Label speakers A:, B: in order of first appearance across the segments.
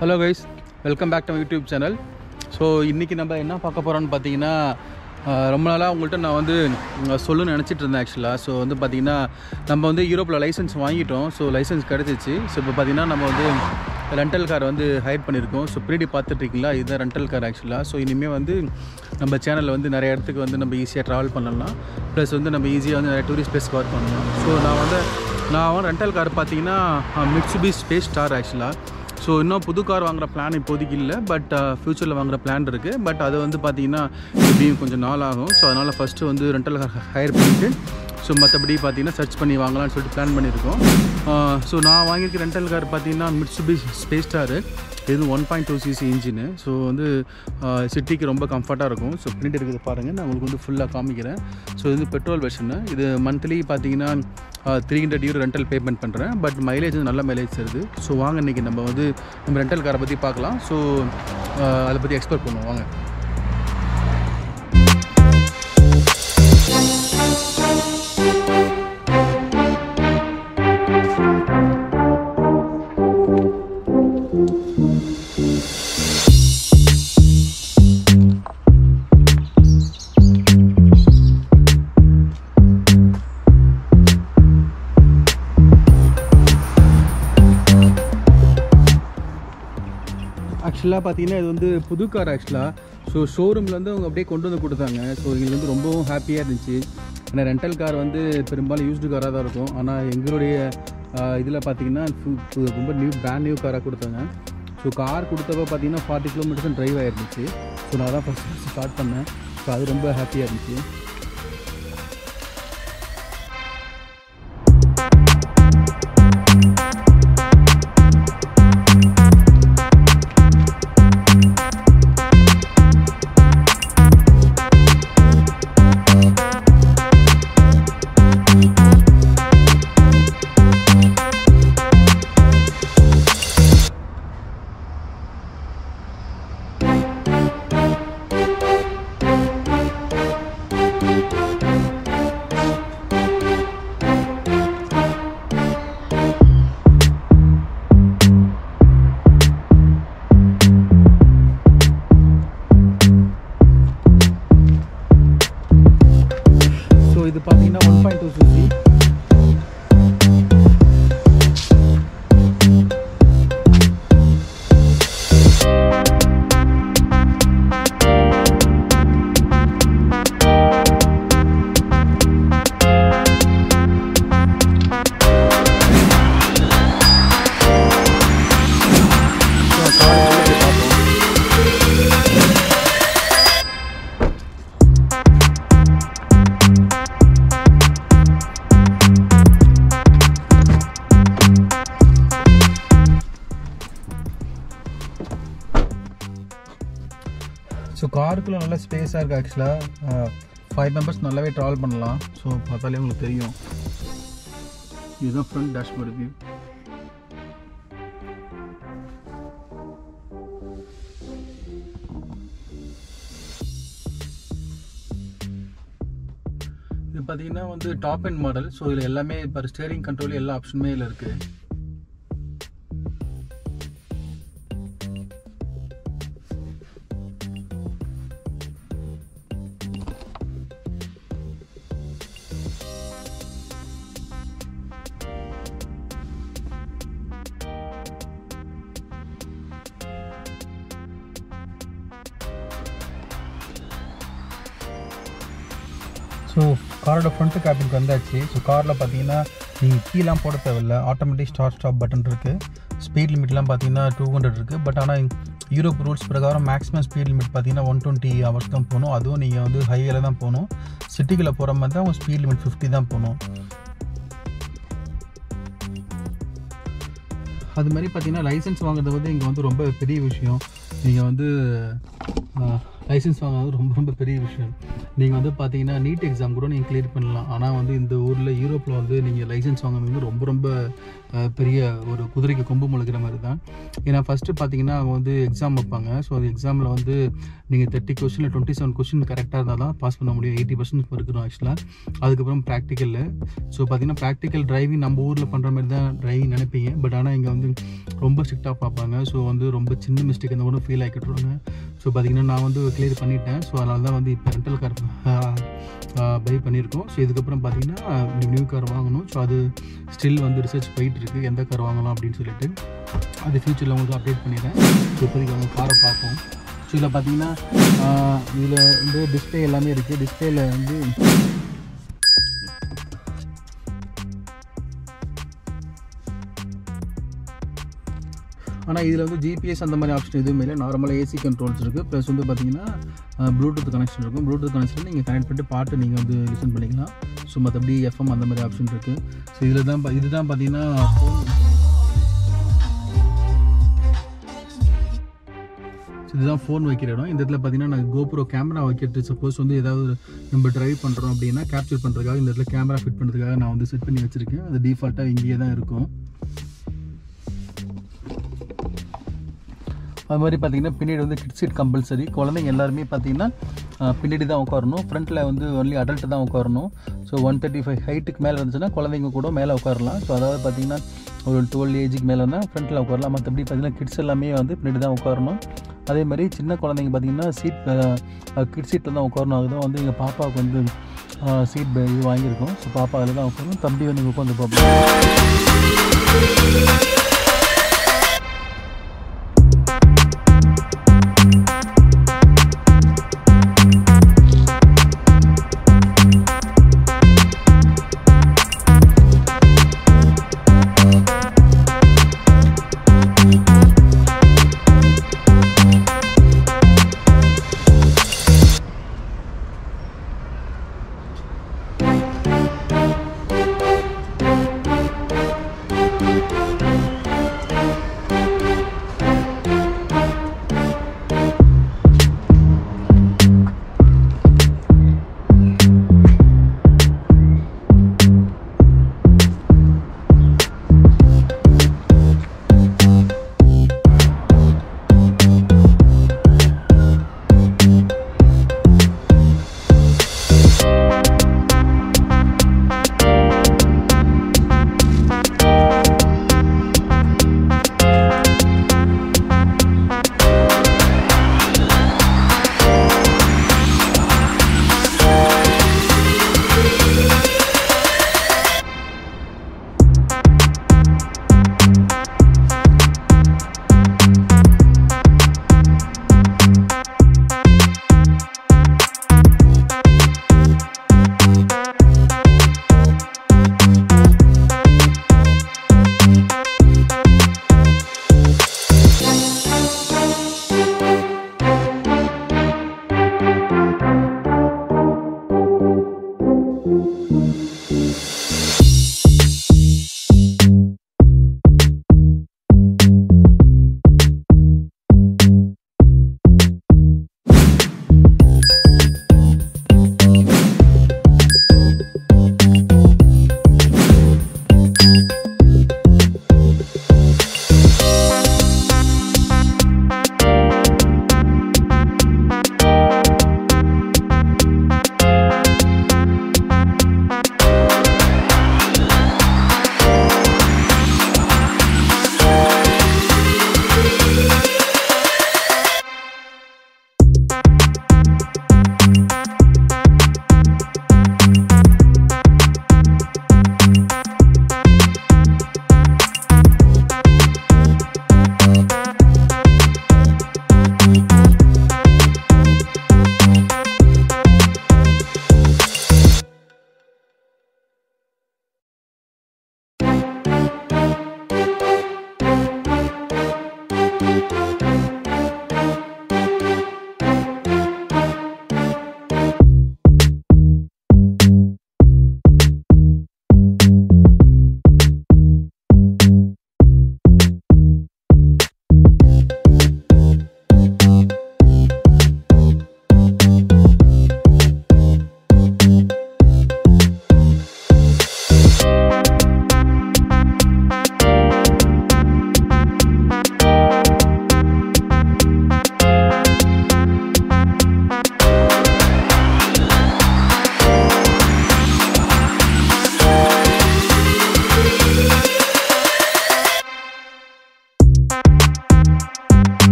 A: Hello guys welcome back to YouTube channel so இன்றைக்கி நம்ம என்ன பார்க்க போகிறோம்னு பார்த்தீங்கன்னா ஆஹ், ரொம்ப நாளாக உங்கள்கிட்ட நான் வந்து உம், சொல்லணும்னு நினச்சிட்டு இருந்தேன் ஆக்சுவலாக ஸோ வந்து பார்த்திங்கன்னா நம்ம வந்து யூரோப்பில் லைசன்ஸ் வாங்கிட்டோம் ஸோ லைசன்ஸ் கிடச்சிச்சு ஸோ இப்போ பார்த்திங்கன்னா நம்ம வந்து ரெண்டல் கார் வந்து ஹையர் பண்ணியிருக்கோம் ஸோ பின்னாடி பார்த்துட்ருக்கீங்களா இதுதான் ரெண்டல் கார் ஆக்சுவலாக ஸோ இனிமேல் வந்து நம்ம சேனலில் வந்து நிறைய இடத்துக்கு வந்து நம்ம ஈஸியாக ட்ராவல் பண்ணலாம் ப்ளஸ் வந்து நம்ம ஈஸியாக வந்து நிறைய டூரிஸ்ட் பிளேஸ் கவர் பண்ணலாம் ஸோ நான் வந்து நான் வந்து ரெண்டல் கார் பார்த்தீங்கன்னா மிட்சுபி ஸ்பேஸ் ஸ்டார் ஆக்சுவலாக ஸோ இன்னும் புது கார் வாங்குற பிளான் இப்போதைக்கு இல்லை பட் ஃப்யூச்சரில் வாங்குற பிளான் இருக்குது பட் அது வந்து பார்த்தீங்கன்னா எப்படியும் கொஞ்சம் நாள் ஆகும் ஸோ அதனால் ஃபஸ்ட்டு வந்து ரெண்டல் கார் ஹையர் பண்ணிவிட்டு ஸோ மற்றபடி பார்த்தீங்கன்னா சர்ச் பண்ணி வாங்கலாம்னு சொல்லிட்டு பிளான் பண்ணியிருக்கோம் ஸோ நான் வாங்கியிருக்க ரெண்டல் கார் பார்த்தீங்கன்னா மிட்சுபி ஸ்பேஸ் ஸ்டாரு இது one point two CC engine so வந்து சிட்டிக்கு ரொம்ப கம்ஃபர்ட்டாக இருக்கும் ஸோ பின்னாடி இருக்குது பாருங்கள் நான் உங்களுக்கு வந்து ஃபுல்லாக காமிக்கிறேன் ஸோ இது வந்து பெட்ரோல் வெர்ஷனு இது மந்த்லி பார்த்தீங்கன்னா three hundred euro rental payment பண்ணுறேன் பட் மைலேஜ் வந்து நல்ல மைலேஜ் தருது ஸோ வாங்க இன்றைக்கி நம்ம வந்து நம்ம ரெண்டல் காரை பற்றி பார்க்கலாம் ஸோ அதை பற்றி எக்ஸ்ப்ளோர் பண்ணுவோம் வாங்க ஆக்சுவலாக பார்த்தீங்கன்னா இது வந்து புது கார் ஆக்சுவலாக ஸோ ஷோரூம்லேருந்து அவங்க அப்படியே கொண்டு வந்து கொடுத்தாங்க ஸோ எங்களுக்கு வந்து ரொம்பவும் ஹாப்பியாக இருந்துச்சு ஏன்னா ரெண்டல் கார் வந்து பெரும்பாலும் யூஸ்டு காராக தான் இருக்கும் ஆனால் எங்களுடைய இதில் பார்த்தீங்கன்னா ஃபு- ஃபு- ரொம்ப நியூ பிராண்ட் நியூ காராக கொடுத்தாங்க ஸோ கார் கொடுத்தப்ப பார்த்தீங்கன்னா ஃபார்ட்டி கிலோமீட்டர்ஸ் ட்ரைவ் ஆயிருந்துச்சு ஸோ நான் தான் ஃபஸ்ட் ஸ்டார்ட் பண்ணேன் ஸோ அது ரொம்ப ஹாப்பியாக இருந்துச்சு ஸோ இது பார்த்தீங்கன்னா one point two CC so காருக்குள்ளே நல்ல ஸ்பேஸாக இருக்குது ஆக்சுவலாக ஃபைவ் மெம்பர்ஸ் நல்லாவே ட்ராவல் பண்ணலாம் ஸோ பார்த்தாலே உங்களுக்கு தெரியும் இதுதான் ஃப்ரண்ட் டேஷ்போர்டு வியூ இது பார்த்தீங்கன்னா வந்து டாப் அண்ட் மாடல் ஸோ இதில் எல்லாமே இப்போ ஸ்டேரிங் கண்ட்ரோல் எல்லா ஆப்ஷனுமே இதில் இருக்குது ஸோ காரோட ஃப்ரண்ட் கேபினுக்கு வந்தாச்சு ஸோ காரில் பார்த்தீங்கன்னா நீங்கள் கீலாம் போட தேவையில்ல ஆட்டோமேட்டிக் ஸ்டார்ட் ஸ்டாப் பட்டன் இருக்குது ஸ்பீட் லிமிட்லாம் பார்த்தீங்கன்னா டூ ஹண்ட்ரட் இருக்குது பட் ஆனால் யூரோப் ரூல்ஸ் பிரகாரம் மேக்ஸிமம் ஸ்பீட் லிமிட் பார்த்தீங்கன்னா ஒன் டுவெண்ட்டி ஹவர்ஸ் தான் போகணும் அதுவும் நீங்கள் வந்து ஹைவேல தான் போகணும் சிட்டிக்குள்ளே போகிற மாதிரி தான் உங்கள் ஸ்பீட் லிமிட் ஃபிஃப்டி தான் போகணும் அது மாதிரி பார்த்தீங்கன்னா லைசன்ஸ் வாங்குறது வந்து இங்கே வந்து ரொம்ப பெரிய விஷயம் நீங்கள் வந்து லைசன்ஸ் வாங்குறது ரொம்ப ரொம்ப பெரிய விஷயம் நீங்கள் வந்து பார்த்தீங்கன்னா நீட் எக்ஸாம் கூட நீங்கள் கிளியர் பண்ணலாம் ஆனால் வந்து இந்த ஊரில் யூரோப்பில் வந்து நீங்கள் லைசன்ஸ் வாங்குறது வந்து ரொம்ப ரொம்ப அஹ், பெரிய ஒரு குதிரைக்கு கொம்பு முழுக்கிற மாதிரி தான் ஏன்னா ஃபஸ்ட்டு பார்த்தீங்கன்னா அவங்க வந்து எக்ஸாம் வைப்பாங்க ஸோ அந்த எக்ஸாமில் வந்து நீங்கள் தேர்ட்டி கொஸ்டினில் டுவெண்ட்டி செவன் கொஸ்டின் கரெக்டாக இருந்தால் தான் பாஸ் பண்ண முடியும் எயிட்டி பர்சன்ட் இருக்கிறோம் ஆக்சுவலாக அதுக்கப்புறம் ப்ராக்டிக்கலில் ஸோ பார்த்தீங்கன்னா ப்ராக்டிக்கல் டிரைவிங் நம்ம ஊரில் பண்ணுற மாதிரி தான் டிரைவிங் நினைப்பீங்க பட் ஆனால் இங்கே வந்து ரொம்ப ஸ்ட்ரிக்டாக பார்ப்பாங்க ஸோ வந்து ரொம்ப சின்ன மிஸ்டேக் அந்த கூட ஃபீல் ஆகிட்டுருவாங்க ஸோ பார்த்தீங்கன்னா நான் வந்து கிளியர் பண்ணிட்டேன் ஸோ அதனால தான் வந்து இப்போ ரெண்டல் கார் பை பண்ணியிருக்கோம் ஸோ இதுக்கப்புறம் பார்த்தீங்கன்னா நியூ கார் வாங்கணும் ஸோ அது ஸ்டில் வந்து ரிசர்ச் போயிட்டு இருக்கு எந்த கார் வாங்கலாம் அப்படின்னு சொல்லிட்டு அது ஃப்யூச்சரில் உங்களுக்கு அப்டேட் பண்ணிடுறேன் ஸோ இப்போதைக்கு அவங்க காரை பார்ப்போம் ஸோ இதில் பார்த்தீங்கன்னா இதில் வந்து டிஸ்பிளே எல்லாமே இருக்குது டிஸ்பிளேல வந்து ஆனால் இதில் வந்து ஜிபிஎஸ் அந்த மாதிரி ஆப்ஷன் எதுவுமே இல்லை நார்மலாக ஏசி கண்ட்ரோல்ஸ் இருக்குது ப்ளஸ் வந்து பார்த்தீங்கன்னா ப்ளூடூத் கனெக்ஷன் இருக்கும் ப்ளூடூத் கனெக்ஷன் நீங்கள் கனெக்ட் பண்ணிட்டு பாட்டு நீங்கள் வந்து லிசன் பண்ணிக்கலாம் ஸோ மற்றபடி எஃப்எம் அந்த மாதிரி ஆப்ஷன் இருக்குது ஸோ இதில் தான் பா- இதுதான் பார்த்தீங்கன்னா phone. So இதுதான் ஃபோன் வைக்கிற இடம் இந்த இடத்துல பார்த்தீங்கன்னா நான் கோப்ரோ கேமரா வைக்கிறது சப்போஸ் வந்து ஏதாவது நம்ம டிரைவ் பண்ணுறோம் அப்படின்னா கேப்சர் பண்ணுறதுக்காக இந்த இடத்துல கேமரா ஃபிட் பண்ணுறதுக்காக நான் வந்து செட் பண்ணி வச்சுருக்கேன் அது டிஃபால்ட்டாக இங்கேயே தான் இருக்கும் அது மாதிரி பார்த்தீங்கன்னா பின்னாடி வந்து கிட் சீட் கம்பல்சரி குழந்தைங்க எல்லாருமே பார்த்தீங்கன்னா அஹ், பின்னாடி தான் உட்காரணும் ஃப்ரண்ட்டில் வந்து ஒன்லி அடல்ட் தான் உட்காரணும் ஸோ ஒன் தேர்ட்டி ஃபைவ் ஹைட்டுக்கு மேலே இருந்துச்சுன்னா குழந்தைங்க கூட மேலே உட்காரலாம் ஸோ அதாவது பார்த்தீங்கன்னா ஒரு டுவெல் ஏஜுக்கு மேலே இருந்தால் ஃப்ரண்ட்டில் உட்காரலாம் மற்றபடி பார்த்தீங்கன்னா கிட்ஸ் எல்லாமே வந்து பின்னாடி தான் உட்காரணும் அதே மாதிரி சின்ன குழந்தைங்க பார்த்தீங்கன்னா சீட் கிட் சீட்டில் தான் உட்காரணும் அதுதான் வந்து எங்கள் பாப்பாவுக்கு வந்து சீட் இது வாங்கியிருக்கோம் ஸோ பாப்பா அதில் தான் உட்காரணும் தம்பி வந்து இங்க உட்காந்து பார்ப்போம்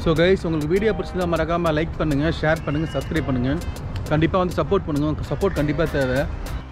A: ஸோ கைஸ் உங்களுக்கு வீடியோ பிடிச்சிருந்தா மறக்காமல் லைக் பண்ணுங்கள் ஷேர் பண்ணுங்கள் சப்ஸ்கிரைப் பண்ணுங்கள் கண்டிப்பாக வந்து சப்போர்ட் பண்ணுங்கள் உங்களுக்கு சப்போர்ட் கண்டிப்பாக தேவை